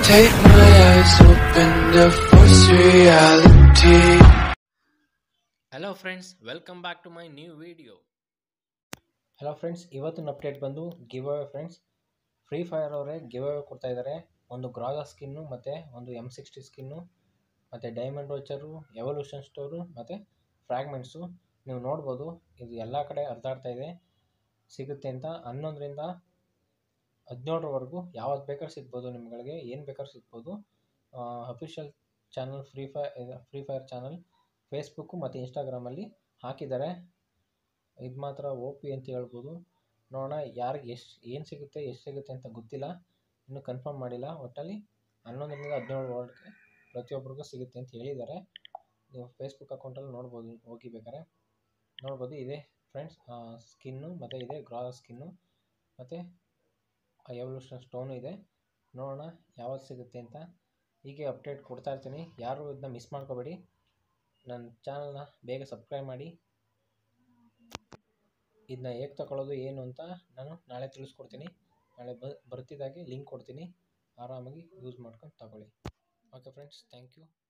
take my eyes open to force reality. Hello friends welcome back to my new video hello friends ಇವತ್ತಿನ update ಬಂದು giveaway friends Free Fire ಅವರೇ giveaway ಕೊಡ್ತಾ ಇದ್ದಾರೆ ಒಂದು ಗ್ರಾಜಾ skin ಮತ್ತು ಒಂದು ಎಮ್ ಸಿಕ್ಸ್ಟಿ ಸ್ಕಿನ್ನು ಮತ್ತು ಡೈಮಂಡ್ ವೋಚರು ಎವಲ್ಯೂಷನ್ ಸ್ಟೋರು ಮತ್ತು ಫ್ರ್ಯಾಗ್ಮೆಂಟ್ಸು ನೀವು ನೋಡ್ಬೋದು ಇದು ಎಲ್ಲ ಕಡೆ ಹರಿದಾಡ್ತಾ ಇದೆ ಸಿಗುತ್ತೆ ಅಂತ ಹನ್ನೊಂದರಿಂದ ಹದಿನೇಳರವರೆಗೂ ಯಾವತ್ತು ಬೇಕಾದ್ರೂ ಸಿಗ್ಬೋದು ನಿಮ್ಗಳಿಗೆ ಏನು ಬೇಕಾದ್ರೂ ಸಿಗ್ಬೋದು official channel Free Fire Free Fire channel Facebook ಮತ್ತು ಇನ್ಸ್ಟಾಗ್ರಾಮಲ್ಲಿ ಹಾಕಿದ್ದಾರೆ ಇದು ಮಾತ್ರ ಓ ಪಿ ಅಂತ ಹೇಳ್ಬೋದು ನೋಡೋಣ ಯಾರಿಗೆ ಎಷ್ಟು ಏನು ಸಿಗುತ್ತೆ ಎಷ್ಟು ಸಿಗುತ್ತೆ ಅಂತ ಗೊತ್ತಿಲ್ಲ ಇನ್ನೂ ಕನ್ಫರ್ಮ್ ಮಾಡಿಲ್ಲ ಒಟ್ಟಲ್ಲಿ ಹನ್ನೊಂದರಿಂದ ಹದಿನೇಳು ವರ್ಡ್ಗೆ ಪ್ರತಿಯೊಬ್ಬರಿಗೂ ಸಿಗುತ್ತೆ ಅಂತ ಹೇಳಿದ್ದಾರೆ ನೀವು ಫೇಸ್ಬುಕ್ ಅಕೌಂಟಲ್ಲಿ ನೋಡ್ಬೋದು ಹೋಗಿ ಬೇಕಾರೆ ನೋಡ್ಬೋದು ಇದೆ ಫ್ರೆಂಡ್ಸ್ ಸ್ಕಿನ್ನು ಮತ್ತು ಇದೆ ಗ್ರಾ ಸ್ಕಿನ್ನು ಮತ್ತು ಎವಲ್ಯೂಷನ್ ಸ್ಟೋನು ಇದೆ ನೋಡೋಣ ಯಾವತ್ತು ಸಿಗುತ್ತೆ ಅಂತ ಹೀಗೆ ಅಪ್ಡೇಟ್ ಕೊಡ್ತಾ ಇರ್ತೀನಿ ಯಾರು ಇದನ್ನ ಮಿಸ್ ಮಾಡ್ಕೋಬೇಡಿ ನನ್ನ ಚಾನಲ್ನ ಬೇಗ ಸಬ್ಸ್ಕ್ರೈಬ್ ಮಾಡಿ ಇದನ್ನ ಹೇಗೆ ತಗೊಳ್ಳೋದು ಏನು ಅಂತ ನಾನು ನಾಳೆ ತಿಳಿಸ್ಕೊಡ್ತೀನಿ ನಾಳೆ ಬ ಬರ್ತಿದ್ದಾಗೆ ಲಿಂಕ್ ಕೊಡ್ತೀನಿ ಆರಾಮಾಗಿ ಯೂಸ್ ಮಾಡ್ಕೊಂಡು ತಗೊಳ್ಳಿ ಓಕೆ ಫ್ರೆಂಡ್ಸ್ ಥ್ಯಾಂಕ್ ಯು